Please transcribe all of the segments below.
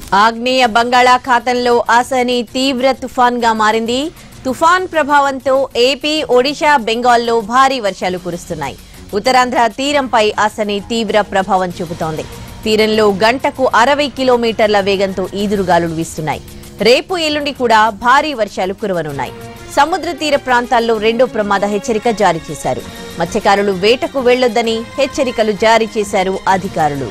ఆగ్నేయ బంగాళాఖాతంలో అసని తీవ్ర తుఫాన్ గా మారింది తుఫాన్ ప్రభావంతో ఏపీ ఒడిశా బెంగాల్లో భారీ వర్షాలు కురుస్తున్నాయి ఉత్తరాంధ్ర తీరంపై అసని తీవ్ర ప్రభావం చూపుతోంది తీరంలో గంటకు అరవై కిలోమీటర్ల వేగంతో ఈదురుగాలులు వీస్తున్నాయి రేపు ఎల్లుండి కూడా భారీ వర్షాలు కురవనున్నాయి సముద్ర తీర ప్రాంతాల్లో రెండో ప్రమాద హెచ్చరిక జారీ చేశారు మత్స్యకారులు వేటకు వెళ్లొద్దని హెచ్చరికలు జారీ చేశారు అధికారులు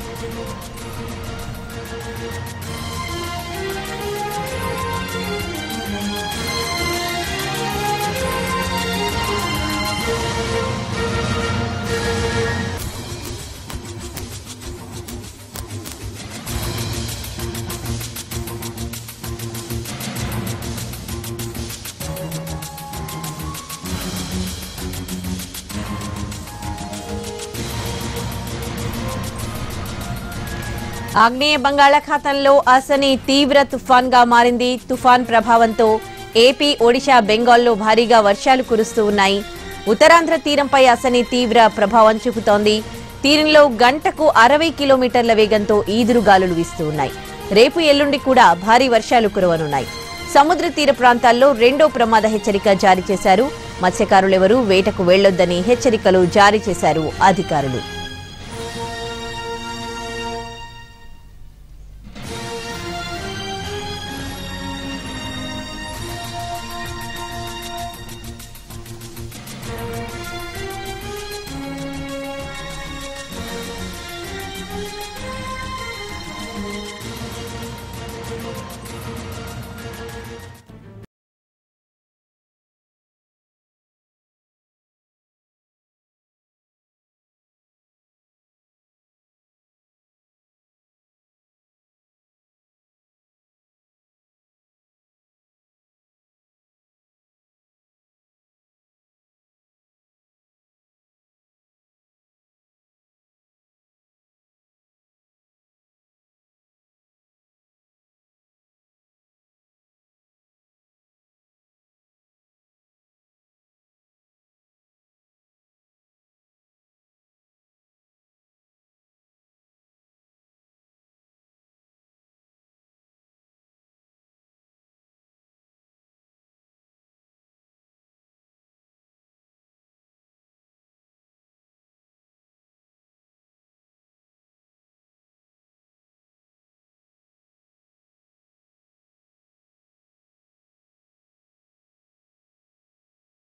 ఆగ్నేయ బంగాళాఖాతంలో అసని తీవ్ర తుఫాన్ గా మారింది తుఫాన్ ప్రభావంతో ఏపీ ఒడిశా బెంగాల్లో భారీగా వర్షాలు కురుస్తూ ఉన్నాయి ఉత్తరాంధ్ర తీరంపై అసని తీవ్ర ప్రభావం చూపుతోంది తీరంలో గంటకు అరవై కిలోమీటర్ల వేగంతో ఈదురుగాలులు వీస్తూ ఉన్నాయి రేపు ఎల్లుండి కూడా భారీ వర్షాలు కురవనున్నాయి సముద్ర తీర ప్రాంతాల్లో రెండో ప్రమాద హెచ్చరిక జారీ చేశారు మత్స్యకారులెవరూ వేటకు వెళ్లొద్దని హెచ్చరికలు జారీ చేశారు అధికారులు